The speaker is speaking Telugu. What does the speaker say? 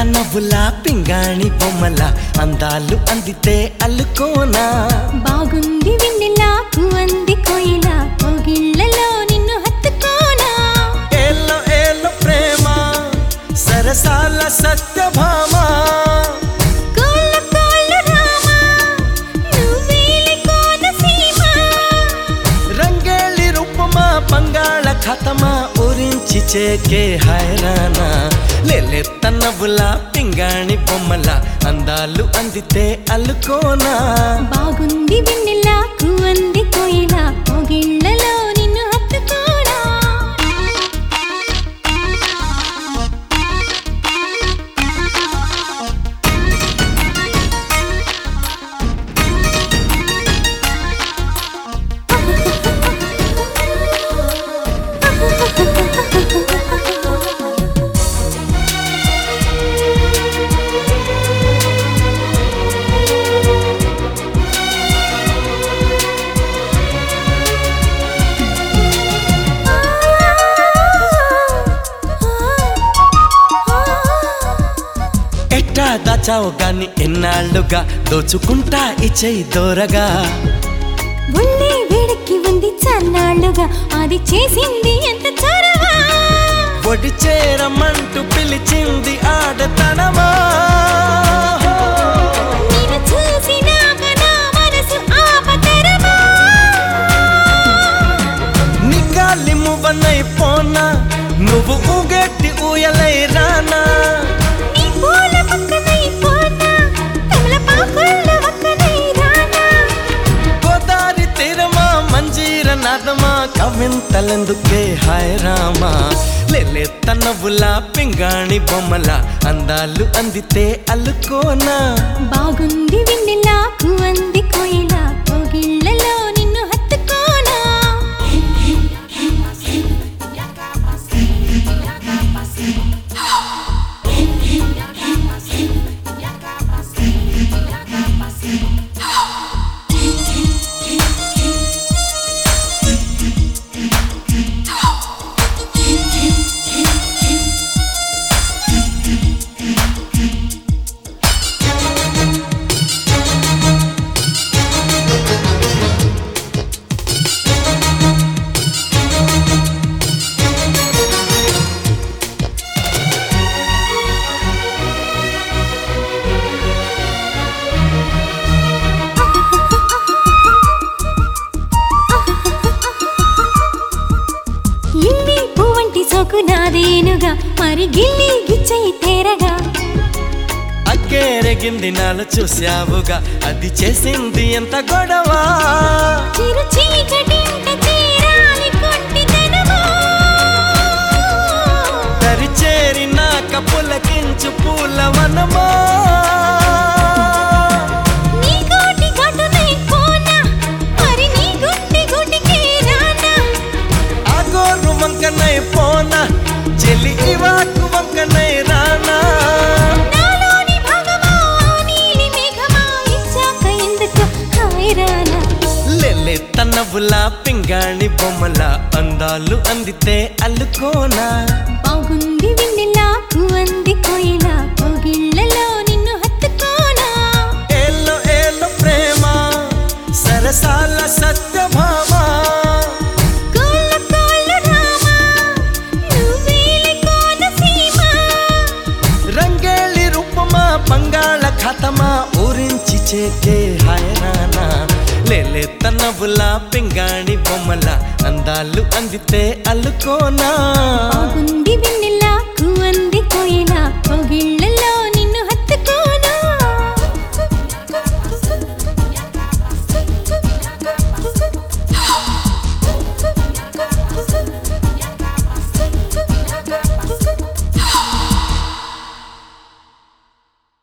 నవ్వులా పింగాణి బొమ్మల అందాలు అందితే అల్లుకోనా బాగుంది వెన్నెలా కువంది కోయిలా కోగిళ్ళలో నిన్ను హత్తుకోనా ఏలో ఏలో ప్రేమ సరసాల సత్యభామ కోళ్ళ కోళ్ళ రామా నువ్వేలి కోనసీమ రంగేళి రూపమా బంగాళ ఖతమా ఊరించి చేకే హైరానా లేలెత్త నవ్వులా పింగాణి బొమ్మల అందాలు అందితే అల్లుకోనా బాగుంది వెన్నెలా కువంది కోయిలా కోగిళ్ళలో నిన్ను హత్తుకోనా ఎట్టా దాచావు గాని ఎన్నాళ్ళుగా దోచుకుంటా ఇచ్చేయి దూరగా ఒళ్ళే వేడెక్కి ఉంది చన్నాళ్ళుగా అది చేసింది ఎంత చొరవ ఒడి చేరమంటూ పిలిచింది ఆడతనమా నిన్ను చూసినాక నా మనసు ఆపతరమా నిగాలి మువ్వనై పోనా నువ్వు ఊగెట్టి ఊయలై రానా నీ పూల పక్కనై పోనా తమలపాకుల పక్కనై రానా గోదారి తీరమా మంజీర నాదమా కవింతలెందుకే హాయ్ రామా లేలే తనవులా పింగాణి బొమ్మల అందాలు అందితే అల్లుకోనా బాగుంది వెన్నెలా కువంది కోయిలా కోగిళ్ళలో నిన్ను హత్తుకోనా ఇల్లి పువ్వంటి సోకు నాదేనుగా మరి గిల్లి గిచ్చయి తేరగా అక్కేరెగింది నాలు చూశావుగా అది చేసింది ఎంత గొడవ చిరు చీకటింట చేరాలి కొంటితనమా దరిచేరినాక పులకించు పూలవనమా నీ కోటి ఘటనై పోనా మరి నీ గుండె గుడికి రానా ఆ గోరు వంకనై పోనా చెలి ఇవాకు వంకనై రానా నాలోని భాగమా నీలి మేఘమా ఇచ్చాక ఎందుకు హాయిరానా లెల్లె తనవులా పింగాణి బొమ్మల అందాలు అందితే అల్లుకోనా బాగుంది వెన్నెలా కువంది కోయిలా కోగిళ్ళలో నిన్ను హత్తుకోనా ఏలో ఏలో ప్రేమ సరసాల సత్యభామ కోళ్ళ కోళ్ళ రామా నువ్వేలి కోనసీమ రంగేళి రూపమా బంగాళ ఖతమా ఊరించి చేకే హైరానా లేలే తనవులా పింగాణి బొమ్మల అందాలు అందితే అల్లుకోనా బాగుంది వెన్నెలా కువంది కోయిలా కోగిళ్ళ